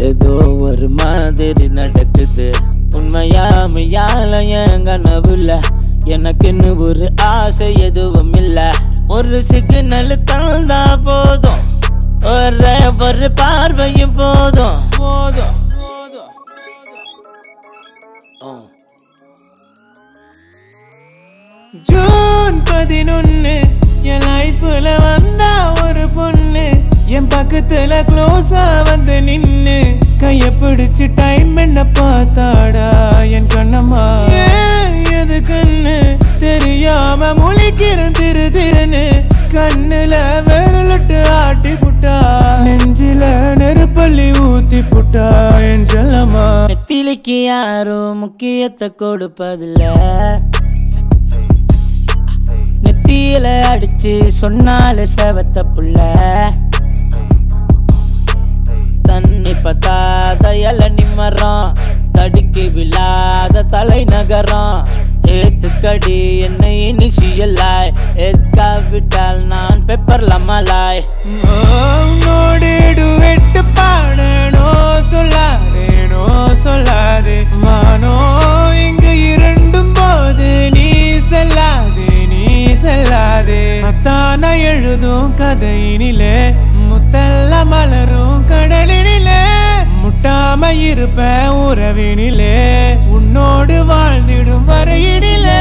ஏதோ ஒரு மாதிரி நடக்குது உண்மையாமையால என் கனவுல எனக்குன்னு ஒரு ஆசை எதுவும் இல்ல ஒரு சிக்னல் தந்தா போதும் ஒரே ஒரு பார்வையும் போதும் போதும் ஜூன் பதினொன்னு என் லைஃப்ல வந்தா ஒரு பொண்ணு என் பக்கத்துல க்ளோஸா வந்து நின்னு கைய பிடிச்சு டைம் என்ன பார்த்தாடா என் கண்ணம்மா ஏன் எதுக்குன்னு தெரியாம முழிக்கிறேன் திரு திருன்னு கண்ணுல விரலிட்டு ஆட்டி புட்டா நெஞ்சில நெருப்பள்ளி ஊத்தி புட்டா என் செல்லம்மா நெத்திலிக்கு யாரும் முக்கியத்தை கொடுப்பதில்ல நெத்தியில அடிச்சு சொன்னால செவத்த புள்ள தண்ணி பத்தாத இல நிம்மரம் தடுக்கி விழாத தலைநகரம் ஏத்துக்கடி என்னை இனிஷியலாய் ஏற்காவிட்டால் நான் பெப்பர் லமலாய் உன்னோடு வெட்டு பாடனோ சொல்லாதேனோ சொல்லாதே மானோ இங்கு இரண்டும் போது நீ செல்லாதே நீ செல்லாதே அத்தான எழுதும் கதையினிலே முத்தல்ல மலரும் கடலினிலே முட்டாம இருப்ப உறவினிலே உன்னோடு வாழ்ந்திடும் வரையினிலே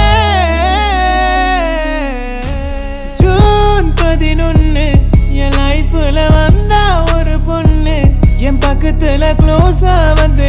ஜூன் பதினொன்னு என் லைஃப்ல வந்தா ஒரு பொண்ணு என் பக்கத்துல க்ளோஸா வந்து